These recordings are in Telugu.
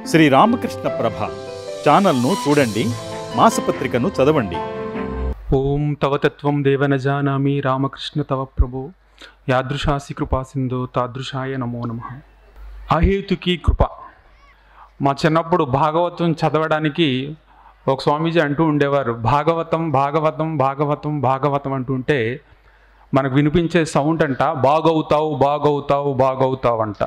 శ్రీ రామకృష్ణ ప్రభ ఛానల్ను చూడండి మాసపత్రికను చదవండి ఓం తవ తత్వం దేవ న జానామి రామకృష్ణ తవ ప్రభు యాదృశాసి కృపా సింధు తాదృశాయ నమో నమ అహేతుకి కృప మా చిన్నప్పుడు భాగవతం చదవడానికి ఒక స్వామీజీ అంటూ ఉండేవారు భాగవతం భాగవతం భాగవతం భాగవతం అంటుంటే మనకు వినిపించే సౌండ్ అంట బాగవుతావు బాగవుతావు బాగవుతావు అంట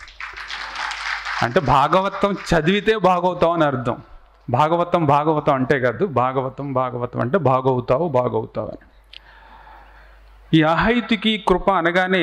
అంటే భాగవతం చదివితే బాగవుతావు అని అర్థం భాగవతం భాగవతం అంటే కాదు భాగవతం భాగవతం అంటే బాగవుతావు బాగవుతావు అని ఈ అహైతుకి కృప అనగానే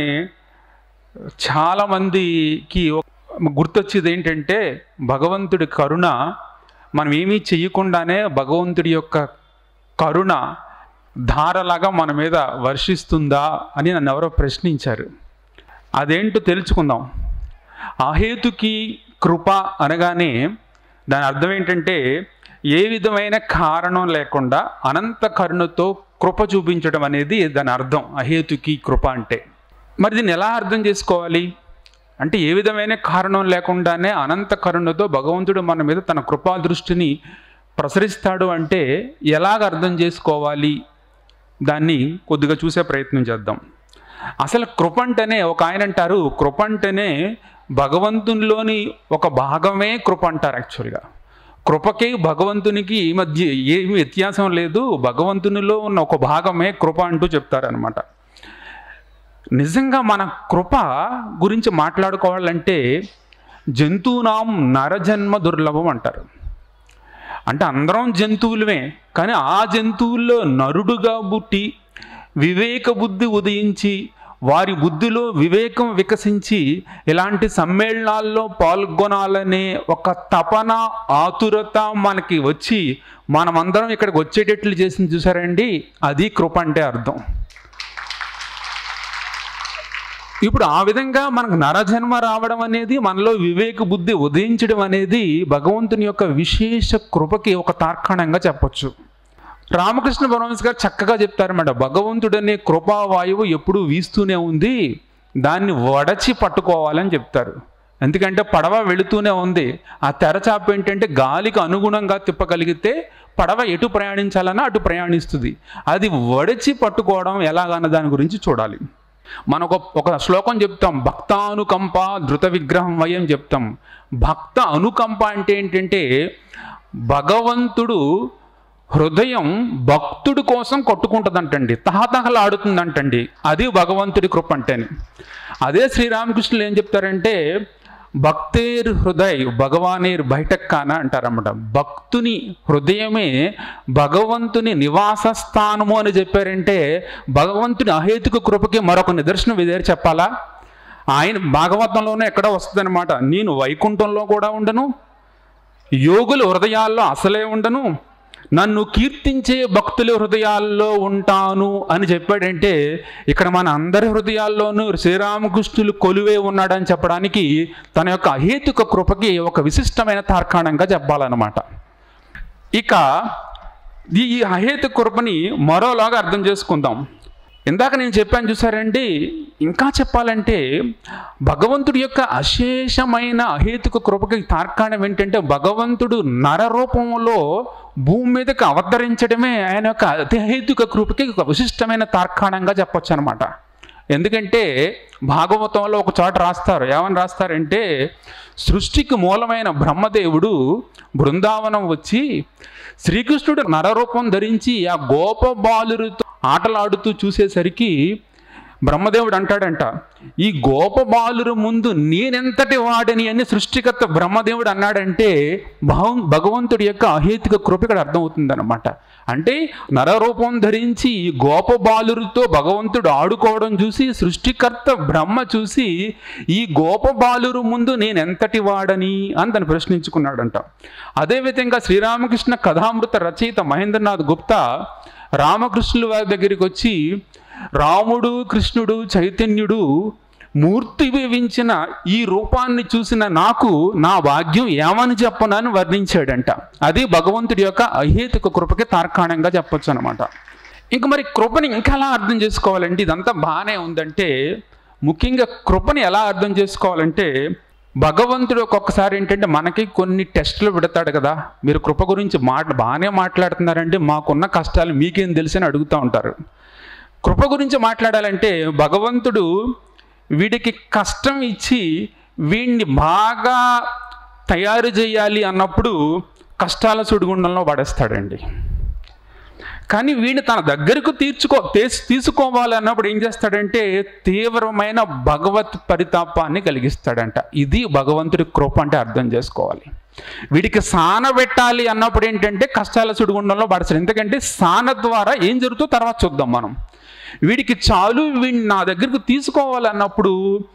చాలామందికి గుర్తొచ్చేది ఏంటంటే భగవంతుడి కరుణ మనం ఏమీ చెయ్యకుండానే భగవంతుడి యొక్క కరుణ ధారలాగా మన మీద వర్షిస్తుందా అని నన్ను ఎవరో ప్రశ్నించారు అదేంటో తెలుసుకుందాం అహేతుకి కృప అనగానే దాని అర్థం ఏంటంటే ఏ విధమైన కారణం లేకుండా అనంత కరుణతో కృప చూపించడం అనేది దాని అర్థం అహేతుకి కృప అంటే మరి దీన్ని ఎలా అర్థం చేసుకోవాలి అంటే ఏ విధమైన కారణం లేకుండానే అనంత కరుణతో భగవంతుడు మన మీద తన కృపా దృష్టిని ప్రసరిస్తాడు అంటే ఎలాగ అర్థం చేసుకోవాలి దాన్ని కొద్దిగా చూసే ప్రయత్నం చేద్దాం అసలు కృప అంటేనే ఒక ఆయన అంటారు కృప అంటేనే భగవంతునిలోని ఒక భాగమే కృప అంటారు యాక్చువల్గా కృపకి భగవంతునికి ఈ మధ్య ఏమి వ్యత్యాసం లేదు భగవంతునిలో ఉన్న ఒక భాగమే కృప అంటూ చెప్తారనమాట నిజంగా మన కృప గురించి మాట్లాడుకోవాలంటే జంతువునాం నరజన్మ దుర్లభం అంటారు అంటే అందరం జంతువులమే కానీ ఆ జంతువుల్లో నరుడుగా పుట్టి వివేక బుద్ధి ఉదయించి వారి బుద్ధిలో వివేకం వికసించి ఇలాంటి సమ్మేళనాల్లో పాల్గొనాలనే ఒక తపన ఆతురత మనకి వచ్చి మనమందరం ఇక్కడికి వచ్చేటట్లు చేసింది చూసారండి అది కృప అంటే అర్థం ఇప్పుడు ఆ విధంగా మనకు నరజన్మ రావడం అనేది మనలో వివేక బుద్ధి ఉదయించడం అనేది భగవంతుని యొక్క విశేష కృపకి ఒక తార్కాణంగా చెప్పొచ్చు రామకృష్ణ పరమహంస గారు చక్కగా చెప్తారన్నమాట భగవంతుడనే కృపావాయువు ఎప్పుడూ వీస్తూనే ఉంది దాన్ని వడచి పట్టుకోవాలని చెప్తారు ఎందుకంటే పడవ వెళుతూనే ఉంది ఆ తెరచాప ఏంటంటే గాలికి అనుగుణంగా తిప్పగలిగితే పడవ ఎటు ప్రయాణించాలన్నా అటు ప్రయాణిస్తుంది అది వడచి పట్టుకోవడం ఎలాగన్న దాని గురించి చూడాలి మనం ఒక ఒక శ్లోకం చెప్తాం భక్తానుకంప ధృత విగ్రహం వయం చెప్తాం భక్త అనుకంప అంటే ఏంటంటే భగవంతుడు హృదయం భక్తుడి కోసం కొట్టుకుంటుందంటండి తహతహలాడుతుందంటండి అది భగవంతుడి కృప అంటేనే అదే శ్రీరామకృష్ణులు ఏం చెప్తారంటే భక్తేర్ హృదయ్ భగవానేర్ బయటక్కాన అంటారన్నమాట భక్తుని హృదయమే భగవంతుని నివాస స్థానము అని చెప్పారంటే భగవంతుని అహేతుక కృపకి మరొక నిదర్శనం ఇదే చెప్పాలా ఆయన భాగవతంలోనే ఎక్కడ వస్తుందన్నమాట నేను వైకుంఠంలో కూడా ఉండను యోగుల హృదయాల్లో అసలే ఉండను నన్ను కీర్తించే భక్తుల హృదయాల్లో ఉంటాను అని చెప్పాడంటే ఇక్కడ మన అందరి హృదయాల్లోనూ శ్రీరామకృష్ణులు కొలువే ఉన్నాడని చెప్పడానికి తన యొక్క అహేతుక కృపకి ఒక విశిష్టమైన తార్కాణంగా చెప్పాలన్నమాట ఇక ఈ అహేతుక కృపని మరోలాగా అర్థం చేసుకుందాం ఇందాక నేను చెప్పాను చూసారండి ఇంకా చెప్పాలంటే భగవంతుడి యొక్క అశేషమైన అహేతుక కృపకి తార్కాణం ఏంటంటే భగవంతుడు నర రూపంలో భూమి మీదకి అవతరించడమే ఆయన యొక్క అహేతుక కృపకి ఒక విశిష్టమైన తార్కాణంగా చెప్పొచ్చు అనమాట ఎందుకంటే భాగవతంలో ఒక చోట రాస్తారు ఏమని రాస్తారంటే సృష్టికి మూలమైన బ్రహ్మదేవుడు బృందావనం వచ్చి శ్రీకృష్ణుడు నరరూపం ధరించి ఆ గోప బాలురితో ఆటలాడుతూ చూసేసరికి బ్రహ్మదేవుడు అంటాడంట ఈ గోపబాలురు ముందు నేనెంతటి వాడని అని సృష్టికర్త బ్రహ్మదేవుడు అన్నాడంటే భగవ భగవంతుడి యొక్క అహేతుక కృప ఇక్కడ అర్థమవుతుందన్నమాట అంటే నరరూపం ధరించి ఈ గోపబాలురితో భగవంతుడు ఆడుకోవడం చూసి సృష్టికర్త బ్రహ్మ చూసి ఈ గోపబాలురు ముందు నేనెంతటి వాడని అని తను ప్రశ్నించుకున్నాడంట అదేవిధంగా శ్రీరామకృష్ణ కథామృత రచయిత మహేంద్రనాథ్ గుప్తా రామకృష్ణుల వారి దగ్గరికి వచ్చి రాముడు కృష్ణుడు చైతన్యుడు మూర్తి వివించిన ఈ రూపాన్ని చూసిన నాకు నా భాగ్యం ఏమని చెప్పనని వర్ణించాడంట అది భగవంతుడి యొక్క అహేతుక కృపకి తార్కాణంగా చెప్పొచ్చు అనమాట ఇంక మరి కృపని ఇంకా ఎలా అర్థం చేసుకోవాలంటే ఇదంతా బాగానే ఉందంటే ముఖ్యంగా కృపని ఎలా అర్థం చేసుకోవాలంటే భగవంతుడు ఒక్కొక్కసారి ఏంటంటే మనకి కొన్ని టెస్టులు పెడతాడు కదా మీరు కృప గురించి మాట బాగానే మాట్లాడుతున్నారంటే మాకున్న కష్టాలు మీకేం తెలుసు అని అడుగుతూ ఉంటారు కృప గురించి మాట్లాడాలంటే భగవంతుడు వీడికి కష్టం ఇచ్చి వీడిని బాగా తయారు చేయాలి అన్నప్పుడు కష్టాల సుడిగుండంలో పడేస్తాడండి కానీ వీడిని తన దగ్గరకు తీర్చుకో తీస్- తీసుకోవాలి అన్నప్పుడు ఏం చేస్తాడంటే తీవ్రమైన భగవత్ పరితాపాన్ని కలిగిస్తాడంట ఇది భగవంతుడి కృప అంటే అర్థం చేసుకోవాలి వీడికి సాన పెట్టాలి అన్నప్పుడు ఏంటంటే కష్టాల సుడిగుండంలో పడతాడు ఎందుకంటే సాన ద్వారా ఏం జరుగుతుందో తర్వాత చూద్దాం మనం వీడికి చాలు వీడిని నా దగ్గరకు తీసుకోవాలన్నప్పుడు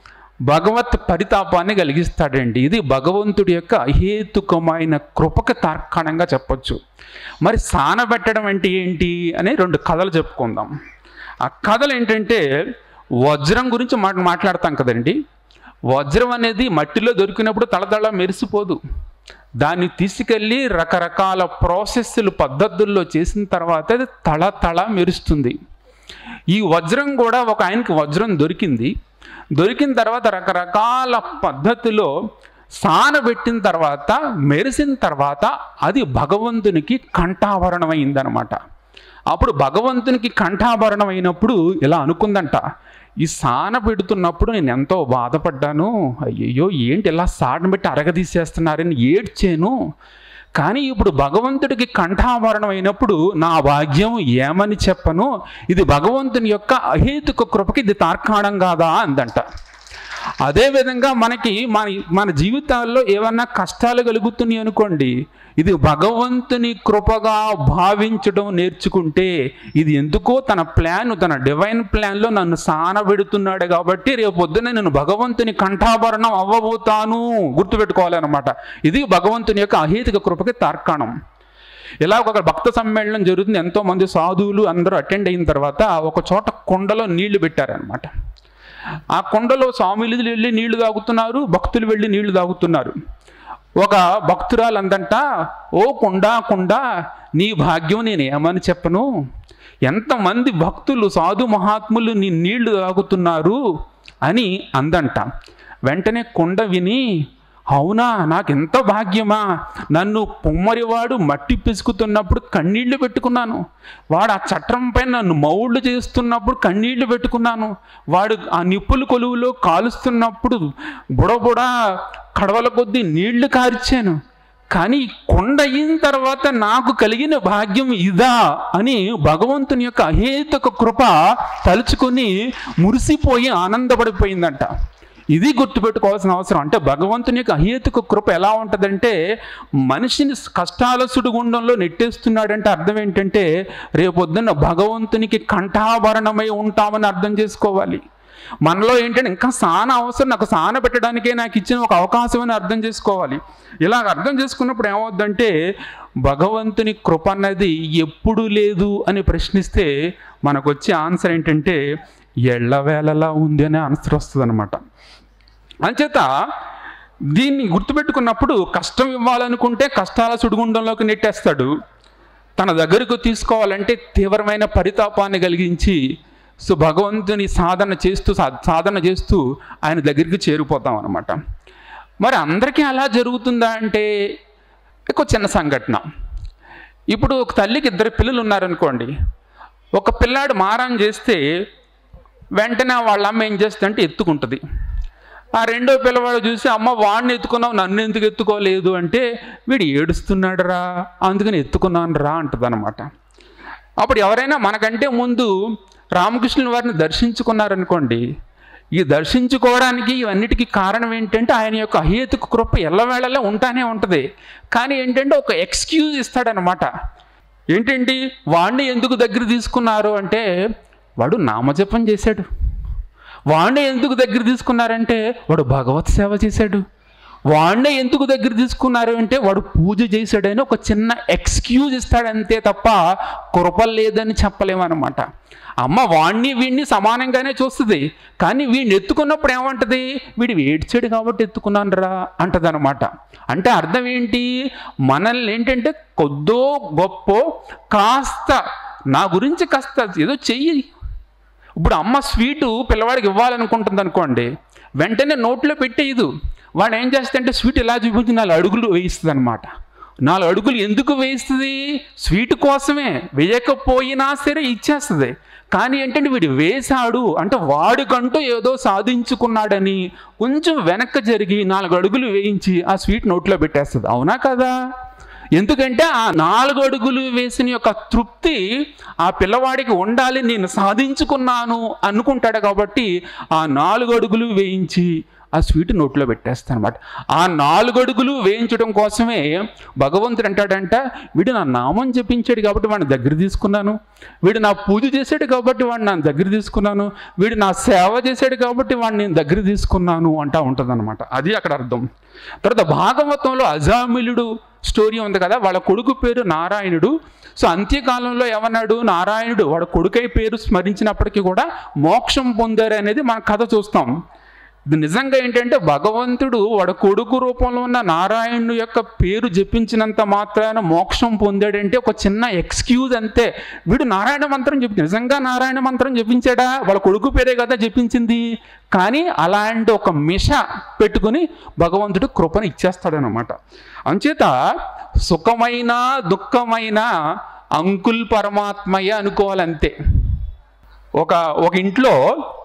భగవత్ పరితాపాన్ని కలిగిస్తాడండి ఇది భగవంతుడి యొక్క అహేతుకమైన కృపకు తార్కాణంగా చెప్పొచ్చు మరి సానబెట్టడం అంటే ఏంటి అనే రెండు కథలు చెప్పుకుందాం ఆ కథలు ఏంటంటే వజ్రం గురించి మాట మాట్లాడతాం కదండి వజ్రం అనేది మట్టిలో దొరికినప్పుడు తళతళ మెరిసిపోదు దాన్ని తీసుకెళ్ళి రకరకాల ప్రాసెస్లు పద్ధతుల్లో చేసిన తర్వాత అది తళ తళ మెరుస్తుంది ఈ వజ్రం కూడా ఒక ఆయనకి వజ్రం దొరికింది దొరికిన తర్వాత రకరకాల పద్ధతిలో సానబెట్టిన తర్వాత మెరిసిన తర్వాత అది భగవంతునికి కంఠాభరణం అయిందనమాట అప్పుడు భగవంతునికి కంఠాభరణం అయినప్పుడు ఇలా అనుకుందంట ఈ సాన పెడుతున్నప్పుడు నేను ఎంతో బాధపడ్డాను అయ్యయ్యో ఏంటి ఇలా సాడను పెట్టి అరగదీసేస్తున్నారని ఏడ్చాను కానీ ఇప్పుడు భగవంతుడికి కంఠాభరణం అయినప్పుడు నా భాగ్యం ఏమని చెప్పను ఇది భగవంతుని యొక్క అహేతుక కృపకి ఇది తార్కాణం కాదా అందంట అదేవిధంగా మనకి మన మన జీవితాల్లో ఏమన్నా కష్టాలు కలుగుతున్నాయి అనుకోండి ఇది భగవంతుని కృపగా భావించడం నేర్చుకుంటే ఇది ఎందుకో తన ప్లాన్ తన డివైన్ ప్లాన్లో నన్ను సానబెడుతున్నాడు కాబట్టి రేపు పొద్దున్న నేను భగవంతుని కంఠాభరణం అవ్వబోతాను గుర్తుపెట్టుకోవాలన్నమాట ఇది భగవంతుని యొక్క అహేతుక కృపకి తార్కాణం ఇలా ఒక భక్త సమ్మేళనం జరుగుతుంది ఎంతో మంది సాధువులు అందరూ అటెండ్ అయిన తర్వాత ఒక చోట కొండలో నీళ్లు పెట్టారనమాట ఆ కొండలో స్వామిలు వెళ్ళి నీళ్లు తాగుతున్నారు భక్తులు వెళ్ళి నీళ్లు తాగుతున్నారు ఒక భక్తురాలు అందంట ఓ కుండా కుండా నీ భాగ్యం నేను ఏమని చెప్పను ఎంతమంది భక్తులు సాధు మహాత్ములు నీ నీళ్లు తాగుతున్నారు అని అందంట వెంటనే కుండ విని అవునా నాకెంత భాగ్యమా నన్ను పొమ్మరివాడు మట్టి పిసుకుతున్నప్పుడు కన్నీళ్లు పెట్టుకున్నాను వాడు ఆ చట్టం పైన నన్ను మౌళ్ళు చేస్తున్నప్పుడు కన్నీళ్లు పెట్టుకున్నాను వాడు ఆ నిప్పులు కొలువులో కాలుస్తున్నప్పుడు బుడబుడ కడవల కొద్దీ నీళ్లు కార్చాను కానీ ఈ కొండ అయిన తర్వాత నాకు కలిగిన భాగ్యం ఇదా అని భగవంతుని యొక్క అహేతుక కృప తలుచుకొని మురిసిపోయి ఆనందపడిపోయిందంట ఇది గుర్తుపెట్టుకోవాల్సిన అవసరం అంటే భగవంతుని యొక్క అహేతుక కృప ఎలా ఉంటుందంటే మనిషిని కష్టాల సుడిగుండంలో నెట్టేస్తున్నాడంటే అర్థం ఏంటంటే రేపొద్దున్న భగవంతునికి కంఠాభరణమై ఉంటామని అర్థం చేసుకోవాలి మనలో ఏంటంటే ఇంకా సాన అవసరం నాకు సాన పెట్టడానికే నాకు ఇచ్చిన ఒక అవకాశం అని అర్థం చేసుకోవాలి ఇలా అర్థం చేసుకున్నప్పుడు ఏమవుద్దంటే భగవంతుని కృప అన్నది ఎప్పుడు లేదు అని ప్రశ్నిస్తే మనకు వచ్చే ఆన్సర్ ఏంటంటే ఎళ్ళవేళలా ఉంది అనే ఆన్సర్ వస్తుంది అనమాట అంచేత దీన్ని గుర్తుపెట్టుకున్నప్పుడు కష్టం ఇవ్వాలనుకుంటే కష్టాల సుడిగుండంలోకి నెట్టేస్తాడు తన దగ్గరకు తీసుకోవాలంటే తీవ్రమైన పరితాపాన్ని కలిగించి సో భగవంతుని సాధన చేస్తూ సా- సాధన చేస్తూ ఆయన దగ్గరికి చేరిపోతాం అనమాట మరి అందరికీ అలా జరుగుతుందా అంటే ఒక చిన్న సంఘటన ఇప్పుడు ఒక తల్లికి ఇద్దరు పిల్లలు ఉన్నారనుకోండి ఒక పిల్లాడు మారం చేస్తే వెంటనే వాళ్ళ అమ్మ ఏం చేస్తుందంటే ఎత్తుకుంటుంది ఆ రెండో పిల్లవాడు చూసి అమ్మ వాడిని ఎత్తుకున్నావు నన్ను ఎందుకు ఎత్తుకోలేదు అంటే వీడు ఏడుస్తున్నాడు రా అందుకని ఎత్తుకున్నాను రా అంటది అనమాట అప్పుడు ఎవరైనా మనకంటే ముందు రామకృష్ణుల వారిని దర్శించుకున్నారనుకోండి ఈ దర్శించుకోవడానికి ఇవన్నిటికీ కారణం ఏంటంటే ఆయన యొక్క అహేతుక కృప ఎల్లవేళలా ఉంటానే ఉంటుంది కానీ ఏంటంటే ఒక ఎక్స్క్యూజ్ ఇస్తాడనమాట ఏంటండి వాడిని ఎందుకు దగ్గర తీసుకున్నారు అంటే వాడు నామజపం చేశాడు వాడిని ఎందుకు దగ్గర తీసుకున్నారంటే వాడు భగవత్ సేవ చేశాడు వాడిని ఎందుకు దగ్గర తీసుకున్నారు అంటే వాడు పూజ చేశాడని ఒక చిన్న ఎక్స్క్యూజ్ ఇస్తాడంతే తప్ప కృప లేదని చెప్పలేమన్నమాట అమ్మ వాణ్ణి వీడిని సమానంగానే చూస్తుంది కానీ వీడిని ఎత్తుకున్నప్పుడు ఏమంటది వీడు ఏడ్చాడు కాబట్టి ఎత్తుకున్నాను రా అంటదనమాట అంటే అర్థం ఏంటి మనల్ని ఏంటంటే కొద్దో గొప్ప కాస్త నా గురించి కాస్త ఏదో చెయ్యి ఇప్పుడు అమ్మ స్వీటు పిల్లవాడికి ఇవ్వాలనుకుంటుంది అనుకోండి వెంటనే నోట్లో పెట్టేయదు వాడు ఏం చేస్తాడంటే స్వీట్ ఇలా చూపించి నాలుగు అడుగులు వేయిస్తుంది అనమాట నాలుగు అడుగులు ఎందుకు వేయిస్తుంది స్వీట్ కోసమే వేయకపోయినా సరే ఇచ్చేస్తుంది కానీ ఏంటంటే వీడు వేశాడు అంటే వాడికంటూ ఏదో సాధించుకున్నాడని కొంచెం వెనక్కి జరిగి నాలుగు అడుగులు వేయించి ఆ స్వీట్ నోట్లో పెట్టేస్తుంది అవునా కదా ఎందుకంటే ఆ నాలుగు అడుగులు వేసిన యొక్క తృప్తి ఆ పిల్లవాడికి ఉండాలి నేను సాధించుకున్నాను అనుకుంటాడు కాబట్టి ఆ నాలుగు అడుగులు వేయించి ఆ స్వీట్ నోట్లో పెట్టేస్తాను అనమాట ఆ నాలుగు అడుగులు వేయించడం కోసమే భగవంతుడు అంటాడంట వీడు నా నామం జపించాడు కాబట్టి వాడిని దగ్గర తీసుకున్నాను వీడు నా పూజ చేశాడు కాబట్టి వాడిని నా దగ్గర తీసుకున్నాను వీడు నా సేవ చేశాడు కాబట్టి వాడిని నేను దగ్గర తీసుకున్నాను అంటా ఉంటుంది అది అక్కడ అర్థం తర్వాత భాగవతంలో అజామిలుడు స్టోరీ ఉంది కదా వాళ్ళ కొడుకు పేరు నారాయణుడు సో అంత్యకాలంలో ఏమన్నాడు నారాయణుడు వాడు కొడుకై పేరు స్మరించినప్పటికీ కూడా మోక్షం పొందారు అనేది మన కథ చూస్తాం ఇది నిజంగా ఏంటంటే భగవంతుడు వాడు కొడుకు రూపంలో ఉన్న నారాయణుడు యొక్క పేరు జపించినంత మాత్రాన మోక్షం పొందాడంటే ఒక చిన్న ఎక్స్క్యూజ్ అంతే వీడు నారాయణ మంత్రం చెప్పి నిజంగా నారాయణ మంత్రం జపించాడా వాళ్ళ కొడుకు పేరే కదా జపించింది కానీ అలాంటి ఒక మిష పెట్టుకుని భగవంతుడు కృపను ఇచ్చేస్తాడనమాట అంచేత సుఖమైన దుఃఖమైన అంకుల్ పరమాత్మయ్య అనుకోవాలంతే ఒక ఒక ఇంట్లో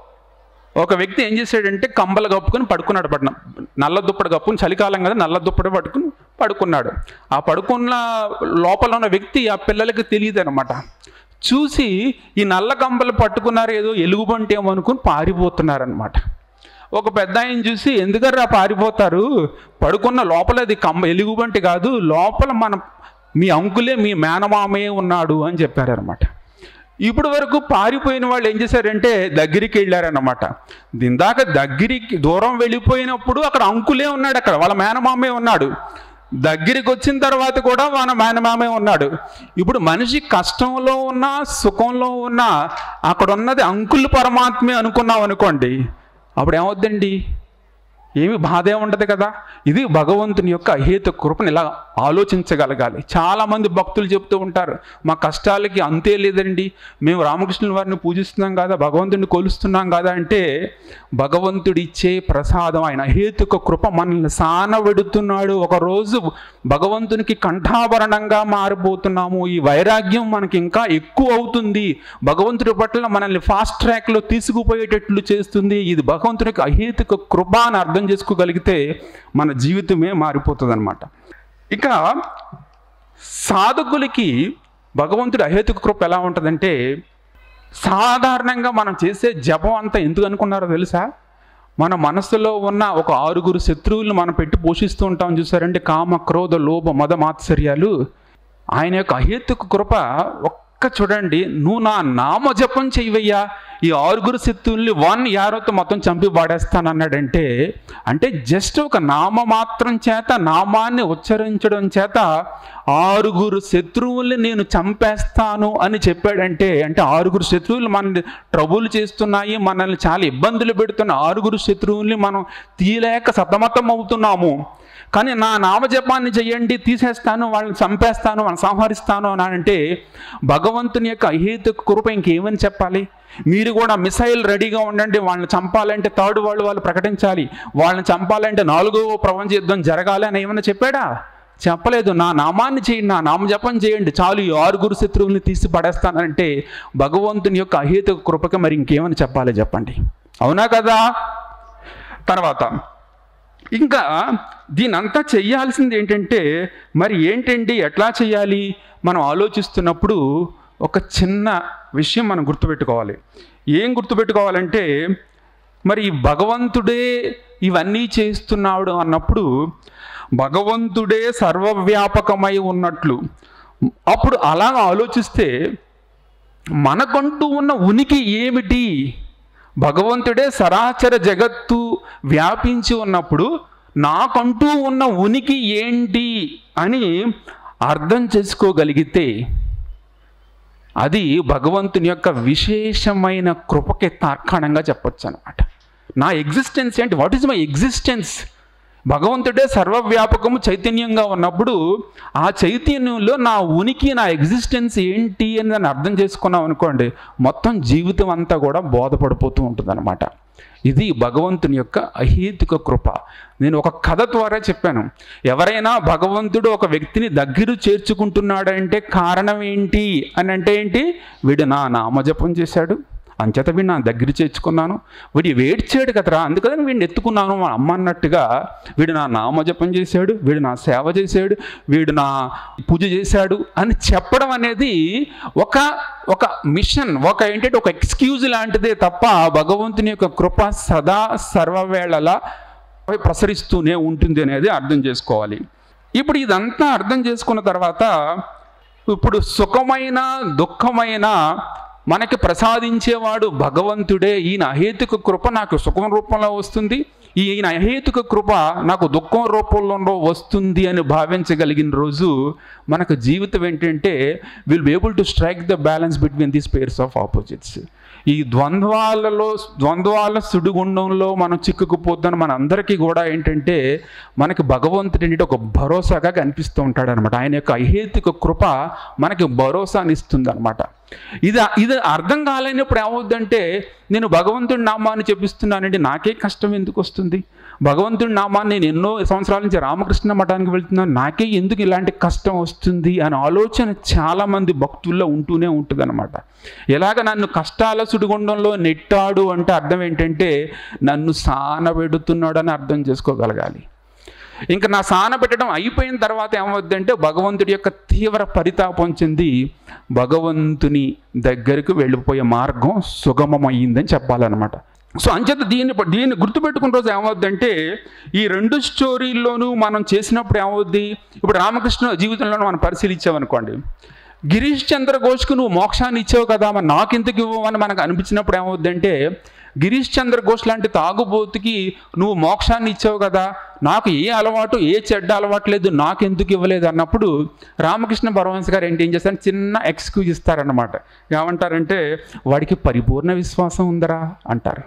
ఒక వ్యక్తి ఏం చేశాడంటే కంబలు కప్పుకొని పడుకున్నాడు పడిన నల్ల దుప్పటి కప్పుకొని చలికాలం కదా నల్ల దుప్పటి పట్టుకుని పడుకున్నాడు ఆ పడుకున్న లోపల ఉన్న వ్యక్తి ఆ పిల్లలకి తెలియదు అనమాట చూసి ఈ నల్ల కంబలు పట్టుకున్నారు ఏదో ఎలుగుబంటి ఏమో అనుకుని పారిపోతున్నారనమాట ఒక పెద్ద ఆయన చూసి ఎందుకర్రా పారిపోతారు పడుకున్న లోపల అది కమ్మ ఎలుగుబంటి కాదు లోపల మన మీ అంకులే మీ మేనమామే ఉన్నాడు అని చెప్పారనమాట ఇప్పుడు వరకు పారిపోయిన వాళ్ళు ఏం చేశారంటే దగ్గరికి వెళ్ళారన్నమాట ఇందాక దగ్గరికి దూరం వెళ్ళిపోయినప్పుడు అక్కడ అంకులే ఉన్నాడు అక్కడ వాళ్ళ మేనమామే ఉన్నాడు దగ్గరికి వచ్చిన తర్వాత కూడా మన మేనమామే ఉన్నాడు ఇప్పుడు మనిషి కష్టంలో ఉన్నా సుఖంలో ఉన్నా అక్కడ ఉన్నది అంకుల్ పరమాత్మే అనుకున్నాం అనుకోండి అప్పుడు ఏమవుద్దండి ఏమి బాధే ఉండదు కదా ఇది భగవంతుని యొక్క అహేతు కృపను ఇలా ఆలోచించగలగాలి చాలామంది భక్తులు చెప్తూ ఉంటారు మా కష్టాలకి అంతే లేదండి మేము రామకృష్ణుల వారిని పూజిస్తున్నాం కదా భగవంతుడిని కొలుస్తున్నాం కదా అంటే భగవంతుడు ఇచ్చే ప్రసాదం ఆయన అహేతుక కృప మనల్ని సానబెడుతున్నాడు ఒకరోజు భగవంతునికి కంఠాభరణంగా మారిపోతున్నాము ఈ వైరాగ్యం మనకి ఇంకా ఎక్కువ అవుతుంది భగవంతుడి పట్ల మనల్ని ఫాస్ట్ ట్రాక్లో తీసుకుపోయేటట్లు చేస్తుంది ఇది భగవంతునికి అహేతుక కృప అని అర్థం చేసుకోగలిగితే మన జీవితమే మారిపోతుంది అనమాట ఇక సాధకులకి భగవంతుడి అహేతుక కృప ఎలా ఉంటుందంటే సాధారణంగా మనం చేసే జపం అంతా ఎందుకు అనుకున్నారో తెలుసా మన మనసులో ఉన్న ఒక ఆరుగురు శత్రువులను మనం పెట్టి పోషిస్తూ ఉంటాం చూసారంటే కామ క్రోధ లోభ మద మాత్సర్యాలు ఆయన యొక్క అహేతుక కృప ఒక్క చూడండి నువ్వు నా నామ జపం చెయ్యవయ్యా ఈ ఆరుగురు శత్రువుల్ని వన్ యారోతో మొత్తం చంపి పాడేస్తానన్నాడంటే అంటే జస్ట్ ఒక నామ మాత్రం చేత నామాన్ని ఉచ్చరించడం చేత ఆరుగురు శత్రువుల్ని నేను చంపేస్తాను అని చెప్పాడంటే అంటే ఆరుగురు శత్రువులు మన ట్రబుల్ చేస్తున్నాయి మనల్ని చాలా ఇబ్బందులు పెడుతున్న ఆరుగురు శత్రువుల్ని మనం తీయలేక సతమతం అవుతున్నాము కానీ నా నామజపాన్ని చెయ్యండి తీసేస్తాను వాళ్ళని చంపేస్తాను వాళ్ళని సంహరిస్తాను అని అంటే భగవంతుని యొక్క అహేతుక కృప ఇంకేమని చెప్పాలి మీరు కూడా మిసైల్ రెడీగా ఉండండి వాళ్ళని చంపాలంటే థర్డ్ వరల్డ్ వాళ్ళు ప్రకటించాలి వాళ్ళని చంపాలంటే నాలుగో ప్రపంచ యుద్ధం జరగాలి అని ఏమైనా చెప్పాడా చెప్పలేదు నా నామాన్ని చేయండి నా నామజపం చేయండి చాలు ఈ ఆరుగురు శత్రువుల్ని తీసి పడేస్తానంటే భగవంతుని యొక్క అహేతుక కృపకి మరి ఇంకేమని చెప్పాలి చెప్పండి అవునా కదా తర్వాత ఇంకా దీనంతా చెయ్యాల్సింది ఏంటంటే మరి ఏంటండి ఎట్లా చేయాలి మనం ఆలోచిస్తున్నప్పుడు ఒక చిన్న విషయం మనం గుర్తుపెట్టుకోవాలి ఏం గుర్తుపెట్టుకోవాలంటే మరి ఈ భగవంతుడే ఇవన్నీ చేస్తున్నాడు అన్నప్పుడు భగవంతుడే సర్వవ్యాపకమై ఉన్నట్లు అప్పుడు అలా ఆలోచిస్తే మనకంటూ ఉన్న ఉనికి ఏమిటి భగవంతుడే సరాచర జగత్తు వ్యాపించి ఉన్నప్పుడు నాకంటూ ఉన్న ఉనికి ఏంటి అని అర్థం చేసుకోగలిగితే అది భగవంతుని యొక్క విశేషమైన కృపకి తార్కాణంగా చెప్పొచ్చు అనమాట నా ఎగ్జిస్టెన్స్ ఏంటి వాట్ ఈజ్ మై ఎగ్జిస్టెన్స్ భగవంతుడే సర్వవ్యాపకము చైతన్యంగా ఉన్నప్పుడు ఆ చైతన్యంలో నా ఉనికి నా ఎగ్జిస్టెన్స్ ఏంటి అని దాన్ని అర్థం చేసుకున్నాం అనుకోండి మొత్తం జీవితం అంతా కూడా బోధపడిపోతూ ఉంటుంది అనమాట ఇది భగవంతుని యొక్క అహేతుక కృప నేను ఒక కథ ద్వారా చెప్పాను ఎవరైనా భగవంతుడు ఒక వ్యక్తిని దగ్గర చేర్చుకుంటున్నాడంటే కారణం ఏంటి అని అంటే ఏంటి వీడు నా నామజపం చేశాడు అంచేత వీడు నా దగ్గర చేర్చుకున్నాను వీడు వేడ్చాడు కదరా అందుకని వీడిని ఎత్తుకున్నాను మా అమ్మ అన్నట్టుగా వీడు నా నామజపం చేశాడు వీడు నా సేవ చేశాడు వీడు నా పూజ చేశాడు అని చెప్పడం అనేది ఒక ఒక మిషన్ ఒక ఏంటంటే ఒక ఎక్స్క్యూజ్ లాంటిదే తప్ప భగవంతుని యొక్క కృప సదా సర్వవేళలా ప్రసరిస్తూనే ఉంటుంది అనేది అర్థం చేసుకోవాలి ఇప్పుడు ఇదంతా అర్థం చేసుకున్న తర్వాత ఇప్పుడు సుఖమైన దుఃఖమైన మనకి ప్రసాదించేవాడు భగవంతుడే ఈయన అహేతుక కృప నాకు సుఖం రూపంలో వస్తుంది ఈయన అహేతుక కృప నాకు దుఃఖం రూపంలో వస్తుంది అని భావించగలిగిన రోజు మనకు జీవితం ఏంటంటే will be able to strike the balance between these pairs of opposites ఈ ద్వంద్వాలలో ద్వంద్వాల సుడిగుండంలో మనం చిక్కుకుపోతున్న మన అందరికీ కూడా ఏంటంటే మనకి భగవంతుడి ఏంటంటే ఒక భరోసాగా కనిపిస్తూ ఉంటాడు అనమాట ఆయన యొక్క అహేతుక కృప మనకి భరోసాని ఇస్తుంది అనమాట ఇది ఇది అర్థం కాలేనప్పుడు ఏమవుద్దంటే నేను భగవంతుడి నామాన్ని చెప్పిస్తున్నానండి నాకే కష్టం ఎందుకు వస్తుంది భగవంతుడి నామాన్ని నేను ఎన్నో సంవత్సరాల నుంచి రామకృష్ణ మఠానికి వెళ్తున్నాను నాకే ఎందుకు ఇలాంటి కష్టం వస్తుంది అనే ఆలోచన చాలామంది భక్తుల్లో ఉంటూనే ఉంటుంది అనమాట ఎలాగ నన్ను కష్టాల సుడిగుండంలో నెట్టాడు అంటే అర్థం ఏంటంటే నన్ను సానబెడుతున్నాడు అని అర్థం చేసుకోగలగాలి ఇంకా నా సాన పెట్టడం అయిపోయిన తర్వాత ఏమవుద్దంటే భగవంతుడి యొక్క తీవ్ర పరితాపం చెంది భగవంతుని దగ్గరికి వెళ్ళిపోయే మార్గం సుగమమైందని చెప్పాలన్నమాట సో అంచేత దీన్ని దీన్ని గుర్తుపెట్టుకున్న రోజు ఏమవుద్దంటే ఈ రెండు స్టోరీల్లోనూ మనం చేసినప్పుడు ఏమవుద్ది ఇప్పుడు రామకృష్ణ జీవితంలో మనం పరిశీలించామనుకోండి గిరీష్ చంద్ర ఘోష్కు నువ్వు మోక్షాన్ని ఇచ్చావు కదా మరి నాకు ఎందుకు ఇవ్వమని మనకు అనిపించినప్పుడు ఏమవుద్దంటే గిరీష్ చంద్ర ఘోష్ లాంటి తాగుబోతుకి నువ్వు మోక్షాన్ని ఇచ్చావు కదా నాకు ఏ అలవాటు ఏ చెడ్డ అలవాటు లేదు నాకు ఎందుకు ఇవ్వలేదు అన్నప్పుడు రామకృష్ణ పరమహంస గారు ఏంటి ఏం చేస్తారు చిన్న ఎక్స్క్యూజ్ ఇస్తారన్నమాట ఏమంటారంటే వాడికి పరిపూర్ణ విశ్వాసం ఉందరా అంటారు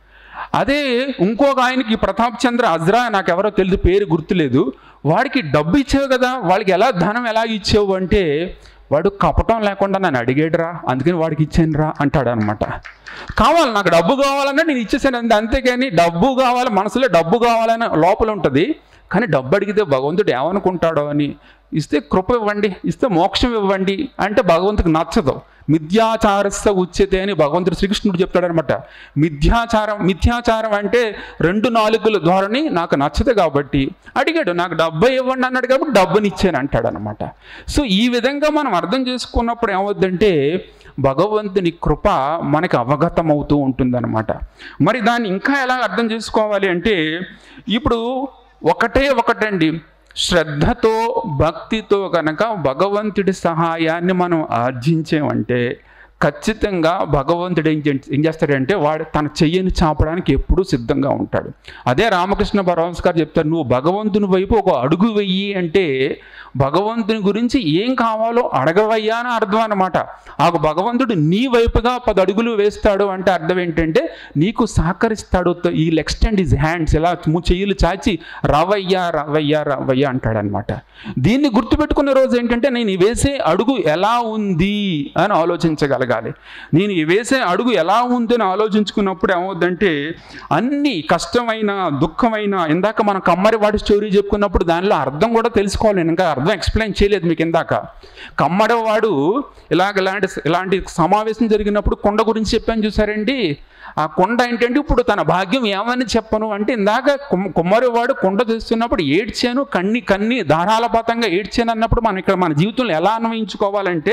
అదే ఇంకొక ఆయనకి ప్రతాప్ చంద్ర అజ్రా నాకెవరో తెలియదు పేరు గుర్తులేదు వాడికి డబ్బు ఇచ్చావు కదా వాడికి ఎలా ధనం ఎలా ఇచ్చావు అంటే వాడు కపటం లేకుండా నన్ను అడిగాడురా అందుకని వాడికి ఇచ్చానురా అంటాడు అనమాట కావాలి నాకు డబ్బు కావాలన్నా నేను ఇచ్చేసాను అంతే అంతేగాని డబ్బు కావాలి మనసులో డబ్బు కావాలని లోపల ఉంటుంది కానీ డబ్బు అడిగితే భగవంతుడు ఏమనుకుంటాడో అని ఇస్తే కృప ఇవ్వండి ఇస్తే మోక్షం ఇవ్వండి అంటే భగవంతుడికి నచ్చదు మిథ్యాచారస్య ఉచ్యతే అని భగవంతుడు శ్రీకృష్ణుడు చెప్తాడనమాట మిథ్యాచారం మిథ్యాచారం అంటే రెండు నాలుగుల ధోరణి నాకు నచ్చదు కాబట్టి అడిగాడు నాకు డబ్బు ఇవ్వండి అన్నాడు కాబట్టి డబ్బుని ఇచ్చాను అంటాడు అనమాట సో ఈ విధంగా మనం అర్థం చేసుకున్నప్పుడు ఏమవుద్దంటే భగవంతుని కృప మనకి అవగతం అవుతూ ఉంటుందన్నమాట మరి దాన్ని ఇంకా ఎలా అర్థం చేసుకోవాలి అంటే ఇప్పుడు ఒకటే ఒకటండి శ్రద్ధతో భక్తితో కనుక భగవంతుడి సహాయాన్ని మనం ఆర్జించామంటే ఖచ్చితంగా భగవంతుడు ఏం చే- ఏం చేస్తాడంటే వాడు తన చెయ్యని చాపడానికి ఎప్పుడూ సిద్ధంగా ఉంటాడు అదే రామకృష్ణ పరమహంస గారు చెప్తారు నువ్వు భగవంతుని వైపు ఒక అడుగు వెయ్యి అంటే భగవంతుని గురించి ఏం కావాలో అడగవయ్యా అని అర్థం అనమాట ఆ భగవంతుడు నీ వైపుగా పది అడుగులు వేస్తాడు అంటే అర్థం ఏంటంటే నీకు సహకరిస్తాడు ఈ ఎక్స్టెండ్ ఇస్ హ్యాండ్స్ ఇలా ము- చెయ్యిలు చాచి రవయ్యా రవయ్యా రవయ్యా అంటాడనమాట దీన్ని గుర్తుపెట్టుకున్న రోజు ఏంటంటే నేను ఈ వేసే అడుగు ఎలా ఉంది అని ఆలోచించగలగాలి నేను ఈ వేసే అడుగు ఎలా ఉంది అని ఆలోచించుకున్నప్పుడు ఏమవుద్దంటే అన్ని కష్టమైన దుఃఖమైన ఇందాక మన కమ్మరి వాడి స్టోరీ చెప్పుకున్నప్పుడు దానిలో అర్థం కూడా తెలుసుకోవాలి నేను ఇంకా అర్థం ఎక్స్ప్లెయిన్ చేయలేదు మీకు ఇందాక కమ్మడవాడు ఇలాగ ఇలాంటి ఇలాంటి సమావేశం జరిగినప్పుడు కొండ గురించి చెప్పాను చూసారండి ఆ కొండ ఏంటంటే ఇప్పుడు తన భాగ్యం ఏమని చెప్పను అంటే ఇందాక కుమ్- కుమ్మరివాడు కొండ తెస్తున్నప్పుడు ఏడ్చాను కన్ని కన్ని ధారాళపాతంగా ఏడ్చాను అన్నప్పుడు మనం ఇక్కడ మన జీవితంలో ఎలా అన్వయించుకోవాలంటే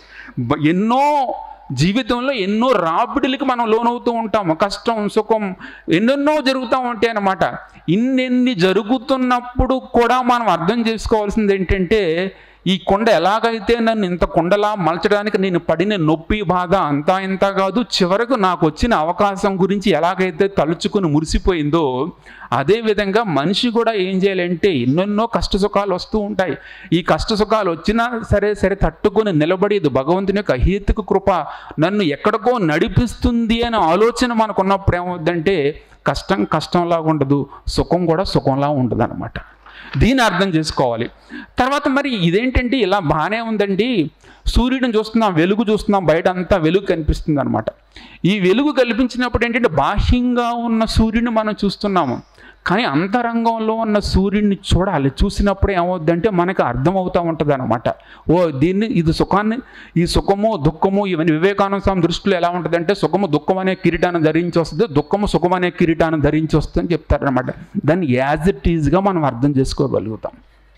బ- ఎన్నో జీవితంలో ఎన్నో రాపిడులకి మనం లోనవుతూ ఉంటాము కష్టం సుఖం ఎన్నెన్నో జరుగుతూ ఉంటాయి అన్నమాట ఇన్నెన్ని జరుగుతున్నప్పుడు కూడా మనం అర్థం చేసుకోవాల్సింది ఏంటంటే ఈ కొండ ఎలాగైతే నన్ను ఇంత కొండలా మలచడానికి నేను పడిన నొప్పి బాధ అంతా ఇంత కాదు చివరకు నాకు వచ్చిన అవకాశం గురించి ఎలాగైతే తలుచుకుని మురిసిపోయిందో అదే విధంగా మనిషి కూడా ఏం చేయాలంటే ఎన్నెన్నో కష్ట సుఖాలు వస్తూ ఉంటాయి ఈ కష్ట సుఖాలు వచ్చినా సరే సరే తట్టుకొని నిలబడేది భగవంతుని యొక్క అహేతుక కృప నన్ను ఎక్కడికో నడిపిస్తుంది అనే ఆలోచన మనకున్నప్పుడు ఏమవుద్దంటే కష్టం కష్టంలా ఉండదు సుఖం కూడా సుఖంలా ఉండదు అనమాట దీన్ని అర్థం చేసుకోవాలి తర్వాత మరి ఇదేంటంటే ఇలా బాగానే ఉందండి సూర్యుడిని చూస్తున్నాం వెలుగు చూస్తున్నాం బయట అంతా వెలుగు కనిపిస్తుంది అనమాట ఈ వెలుగు కల్పించినప్పుడు ఏంటంటే బాహ్యంగా ఉన్న సూర్యుడిని మనం చూస్తున్నాము కానీ అంతరంగంలో ఉన్న సూర్యుడిని చూడాలి చూసినప్పుడు ఏమవుద్దంటే మనకు అర్థమవుతూ ఉంటుంది అనమాట ఓ దీన్ని ఇది సుఖాన్ని ఈ సుఖము దుఃఖము ఇవన్నీ వివేకానంద స్వామి దృష్టిలో ఎలా ఉంటుందంటే సుఖము దుఃఖం అనే కిరీటాన్ని ధరించి వస్తుంది దుఃఖము సుఖం అనే కిరీటాన్ని ధరించి వస్తుంది అని చెప్తారనమాట దాన్ని యాజ్ ఇట్ ఈజ్గా మనం అర్థం చేసుకోగలుగుతాం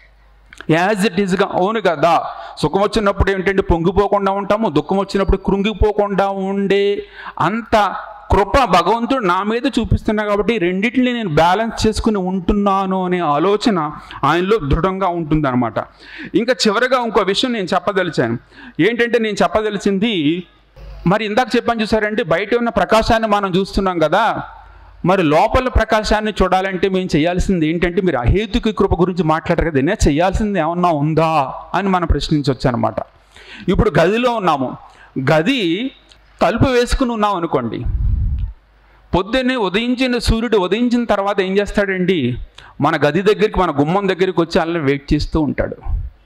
యాజ్ ఇట్ ఈజ్గా అవును కదా సుఖం వచ్చినప్పుడు ఏంటంటే పొంగిపోకుండా ఉంటాము దుఃఖం వచ్చినప్పుడు కృంగిపోకుండా ఉండే అంత కృప భగవంతుడు నా మీద చూపిస్తున్నా కాబట్టి రెండింటిని నేను బ్యాలెన్స్ చేసుకుని ఉంటున్నాను అనే ఆలోచన ఆయనలో దృఢంగా ఉంటుందన్నమాట ఇంకా చివరిగా ఇంకో విషయం నేను చెప్పదలిచాను ఏంటంటే నేను చెప్పదలిచింది మరి ఇందాక చెప్పాను చూసారంటే బయట ఉన్న ప్రకాశాన్ని మనం చూస్తున్నాం కదా మరి లోపల ప్రకాశాన్ని చూడాలంటే మేము చేయాల్సింది ఏంటంటే మీరు అహేతుకి కృప గురించి మాట్లాడారు కదా నేను చేయాల్సింది ఏమన్నా ఉందా అని మనం ప్రశ్నించవచ్చు అనమాట ఇప్పుడు గదిలో ఉన్నాము గది తలుపు వేసుకుని ఉన్నాం అనుకోండి పొద్దున్నే ఉదయించిన సూర్యుడు ఉదయించిన తర్వాత ఏం చేస్తాడండి మన గది దగ్గరికి మన గుమ్మం దగ్గరికి వచ్చి అలా వెయిట్ చేస్తూ ఉంటాడు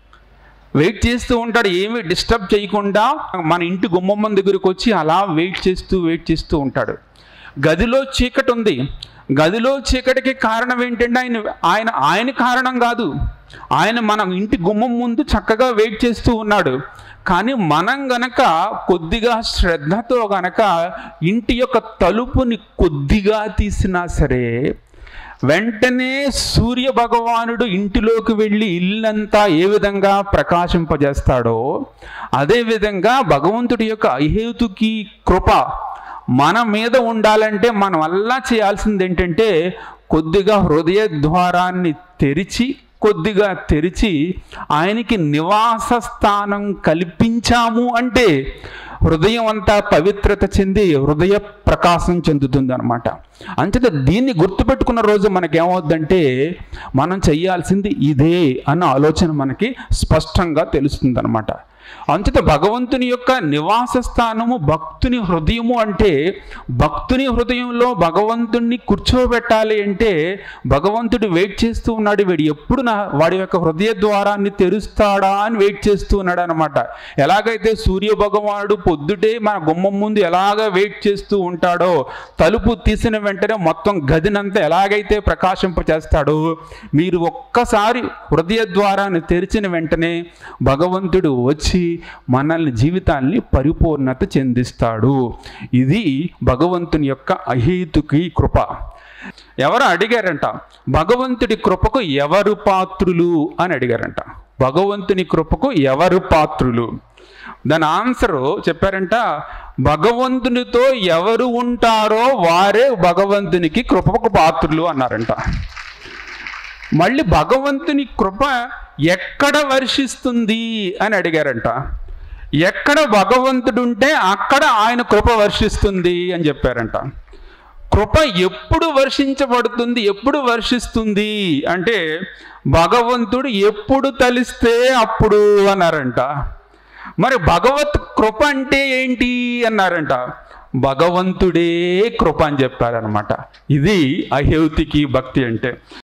వెయిట్ చేస్తూ ఉంటాడు ఏమీ డిస్టర్బ్ చేయకుండా మన ఇంటి గుమ్మమ్మ దగ్గరికి వచ్చి అలా వెయిట్ చేస్తూ వెయిట్ చేస్తూ ఉంటాడు గదిలో చీకటి ఉంది గదిలో చీకటికి కారణం ఏంటంటే ఆయన ఆయన ఆయన కారణం కాదు ఆయన మన ఇంటి గుమ్మం ముందు చక్కగా వెయిట్ చేస్తూ ఉన్నాడు కానీ మనం గనక కొద్దిగా శ్రద్ధతో గనక ఇంటి యొక్క తలుపుని కొద్దిగా తీసినా సరే వెంటనే సూర్య భగవానుడు ఇంటిలోకి వెళ్ళి ఇల్లంతా ఏ విధంగా ప్రకాశింపజేస్తాడో అదేవిధంగా భగవంతుడి యొక్క అహేతుకి కృప మన మీద ఉండాలంటే మనం అల్లా చేయాల్సింది ఏంటంటే కొద్దిగా హృదయ ద్వారాన్ని తెరిచి కొద్దిగా తెరిచి ఆయనకి నివాస స్థానం కల్పించాము అంటే హృదయం అంతా పవిత్రత చెంది హృదయ ప్రకాశం చెందుతుంది అనమాట అంచేత దీన్ని గుర్తుపెట్టుకున్న రోజు మనకేమవుద్దంటే మనం చెయ్యాల్సింది ఇదే అన్న ఆలోచన మనకి స్పష్టంగా తెలుస్తుంది అనమాట అంచేత భగవంతుని యొక్క నివాస స్థానము భక్తుని హృదయము అంటే భక్తుని హృదయంలో భగవంతుణ్ణి కూర్చోబెట్టాలి అంటే భగవంతుడు వెయిట్ చేస్తూ ఉన్నాడు వీడు ఎప్పుడు నా వాడి యొక్క హృదయ ద్వారాన్ని తెరుస్తాడా అని వెయిట్ చేస్తూ ఉన్నాడు అనమాట ఎలాగైతే సూర్య భగవానుడు పొద్దుటే మన గుమ్మం ముందు ఎలాగ వెయిట్ చేస్తూ ఉంటాడో తలుపు తీసిన వెంటనే మొత్తం గదినంతా ఎలాగైతే ప్రకాశింపచేస్తాడో మీరు ఒక్కసారి హృదయ ద్వారాన్ని తెరిచిన వెంటనే భగవంతుడు వచ్చి మనల్ని జీవితాన్ని పరిపూర్ణత చెందిస్తాడు ఇది భగవంతుని యొక్క అహేతుకి కృప ఎవరు అడిగారంట భగవంతుడి కృపకు ఎవరు పాత్రులు అని అడిగారంట భగవంతుని కృపకు ఎవరు పాత్రులు దాని ఆన్సర్ చెప్పారంట భగవంతునితో ఎవరు ఉంటారో వారే భగవంతునికి కృపకు పాత్రులు అన్నారంట మళ్ళీ భగవంతుని కృప ఎక్కడ వర్షిస్తుంది అని అడిగారంట ఎక్కడ భగవంతుడు ఉంటే అక్కడ ఆయన కృప వర్షిస్తుంది అని చెప్పారంట కృప ఎప్పుడు వర్షించబడుతుంది ఎప్పుడు వర్షిస్తుంది అంటే భగవంతుడు ఎప్పుడు తలిస్తే అప్పుడు అన్నారంట మరి భగవత్ కృప అంటే ఏంటి అన్నారంట భగవంతుడే కృప అని చెప్పారనమాట ఇది అహేవతికి భక్తి అంటే